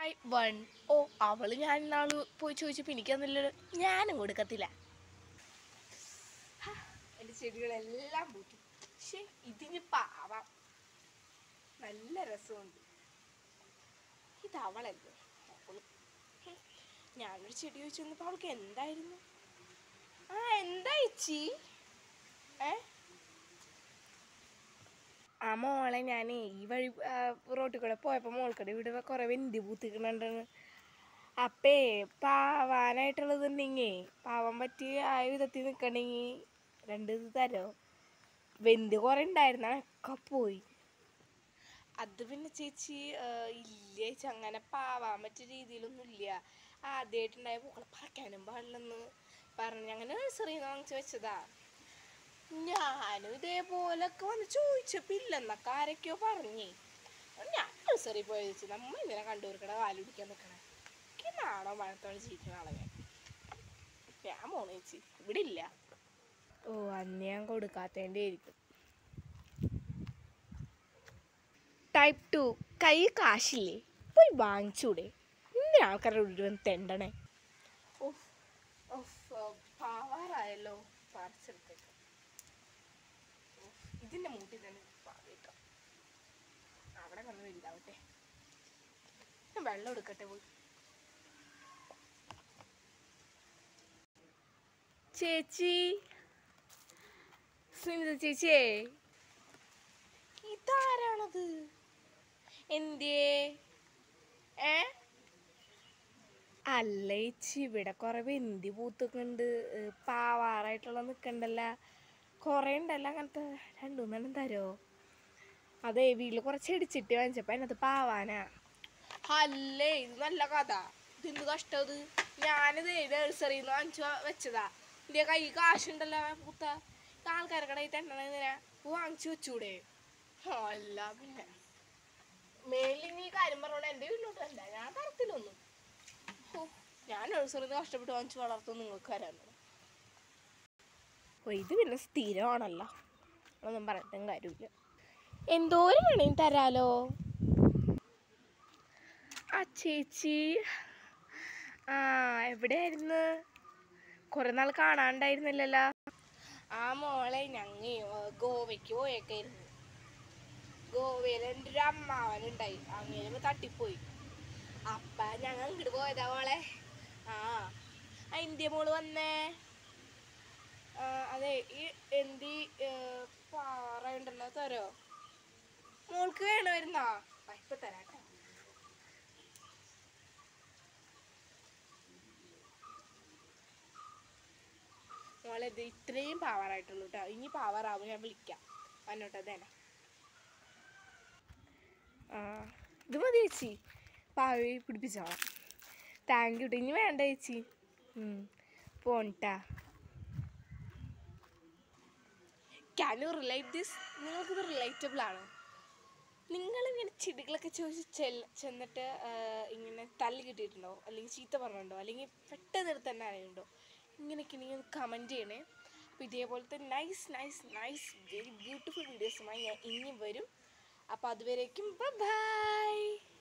one ഓ അവള് ഞാൻ ഇന്നാള് പോയി ചോദിച്ചപ്പോൾ എനിക്കന്നില്ലല്ലോ ഞാനും കൊടുക്കത്തില്ല ഹാ, എൻ്റെ ചെടികളെല്ലാം പൂത്തു പക്ഷേ ഇതിന് പാവാം നല്ല രസമുണ്ട് ഇത് അവളല്ലേ അവള് ഹും, ഞാനൊരു ചെടി ചോദിച്ചു വന്നപ്പോൾ അവൾക്ക് എന്തായിരുന്നു ആ എന്താ ഇച്ചി ഏ ആ മോളെ ഞാൻ ഈ വഴി ആ, റോട്ടിൽ കൂടെ പോയപ്പോൾ മോൾക്കടെ വീട് കുറേ വെന്തി പൂത്തിക്കണുണ്ടെന്ന് അപ്പേ പാവാനായിട്ടുള്ളതുണ്ടെങ്കിൽ പാവാൻ പറ്റിയ ആ വിധത്തിൽ നിൽക്കണമെങ്കിൽ രണ്ട് ഇത് തരോ വെന്തി കുറേ ഉണ്ടായിരുന്ന ഒക്കെ പോയി അത് പിന്നെ ചേച്ചി ആ, ഇല്ല ചേച്ചി അങ്ങനെ പാവാൻ പറ്റിയ രീതിയിലൊന്നും ഇല്ല ആദ്യമായിട്ടുണ്ടായ പൂക്കളെ പറിക്കാനും പാടില്ലെന്ന് പറഞ്ഞ് അങ്ങനെ നഴ്സറിയിൽ നിന്ന് വാങ്ങിച്ച് വെച്ചതാ ഞാനും ഇതേപോലൊക്കെ വന്ന് ചോദിച്ചപ്പോൾ ഇല്ലെന്നൊക്കെ ആരൊക്കെയോ പറഞ്ഞേ ഞാൻ നഴ്സറി പോയി വെച്ച് നമ്മ ഇങ്ങനെ കണ്ടുപിടിക്കണ കാല് പിടിക്കാൻ നിൽക്കണേ എനിക്ക് നാണോ മഴത്തോടെ ജീവിക്കുന്ന ആളെ ഞാൻ ഞാൻ പോണ ചേച്ചി ഇവിടെ ഇല്ല ഓ അന്ന് ഞാൻ കൊടുക്കാത്തതിൻ്റെ ആയിരിക്കും ടൈപ്പ് ടു കൈ കാശില്ലേ പോയി വാങ്ങിച്ചൂടെ എന്തിനാ ആൾക്കാരുടെ ഉള്ളിൽ വന്ന് തെണ്ടണേ ഓഫ് ഓഫ് പാവാറായല്ലോ പറിച്ചെടുത്തേക്ക് ഇതിന്റെ മൂട്ടിൽ തന്നെ പാവേക്കാം അവിടെ വന്ന് വലുതാവട്ടെ ഞാൻ വെള്ളം എടുക്കട്ടെ പോയി ചേച്ചി സുനിത ചേച്ചിയേ ഇതാരാണത് എന്തേ ഏ അല്ല ചേച്ചി ഇവിടെ കുറെ വെന്തി പൂത്തൊക്കെയുണ്ട് പാവാറായിട്ടുള്ള നിൽക്കണ്ടല്ല കുറേ ഉണ്ടല്ലോ അങ്ങനത്തെ രണ്ടു മൂന്നെണ്ണം തരോ അതെ വീട്ടിൽ കുറച്ച് ചെടിച്ചിട്ട് വാങ്ങിച്ചപ്പോൾ അതിനകത്ത് പാവാനാ അല്ലേ ഇത് നല്ല കഥ ഇതെന്ത് കഷ്ടം ഇത് ഞാനിത് നഴ്സറിയിൽ നിന്ന് വാങ്ങിച്ചു വെച്ചതാ എൻ്റെ കൈ കാശുണ്ടല്ലോ പൂത്ത ആൾക്കാരുടെ തെണ്ടണെന്തിനാ വാങ്ങിച്ചു വെച്ചൂടെ അല്ല പിന്നെ മേലിൽ നീ കാര്യം പറഞ്ഞോണ്ട് എൻ്റെ വീട്ടിലോട്ട് അല്ല ഞാൻ തരത്തിലൊന്നും ഹോ, ഞാൻ നഴ്സറിയിൽ നിന്ന് കഷ്ടപ്പെട്ട് വാങ്ങിച്ച് വളർത്തും നിങ്ങൾക്ക് തരാനുള്ളത് ഓ ഇത് പിന്നെ സ്ഥിരമാണല്ലോ ഒന്നും പറഞ്ഞിട്ടും കാര്യമില്ല എന്തോരം വേണേലും തരാലോ ആ ചേച്ചി ആ എവിടെയായിരുന്നു കുറെ നാൾ കാണാണ്ടായിരുന്നില്ലല്ലോ ആ മോളെ ഞങ്ങ ഗോവയ്ക്ക് പോയേക്കായിരുന്നു ഗോവയിൽ എൻ്റെ ഒരു അമ്മാവനുണ്ടായി അങ്ങനെ തട്ടിപ്പോയി അപ്പ ഞങ്ങൾ ഇങ്ങോട്ട് പോയതാ മോളെ ആ ആ ഇന്ത്യ മോള് വന്നേ ആ, അതെ ഈ എന്തി പാറ ഉണ്ടല്ലോ തരോ മോൾക്ക് വേണമായിരുന്നാ ആ, ഇപ്പൊ തരാട്ടോ മോളെ ഇത് ഇത്രയും പാവാറായിട്ടുള്ളൂ കേട്ടോ ഇനി പാവാറാവും ഞാൻ വിളിക്കാം വന്നോട്ടെ അതേന ആ ഇത് മതി ചേച്ചി പാവി പിടിപ്പിച്ചോളാം താങ്ക് യു ഇനി വേണ്ട ചേച്ചി പോണ്ടാ ക്യാൻ യു റിലേറ്റ് ദിസ് നിങ്ങൾക്കിത് റിലേറ്റബിൾ ആണ് നിങ്ങളിങ്ങനെ ചെടികളൊക്കെ ചോദിച്ച് ചെല്ല ചെന്നിട്ട് ആ, ഇങ്ങനെ തല്ല് കിട്ടിയിട്ടുണ്ടോ അല്ലെങ്കിൽ ചീത്ത പറഞ്ഞിട്ടുണ്ടോ അല്ലെങ്കിൽ പെട്ടെന്ന് എടുത്ത് തന്നെ അറിയുന്നുണ്ടോ ഇങ്ങനെയൊക്കെ നിങ്ങൾ കമൻറ്റ് ചെയ്യണേ അപ്പോൾ ഇതേപോലത്തെ nice nice nice very beautiful വീഡിയോസുമായി ഞാൻ ഇനി വരും അപ്പോൾ അതുവരേക്കും ബൈ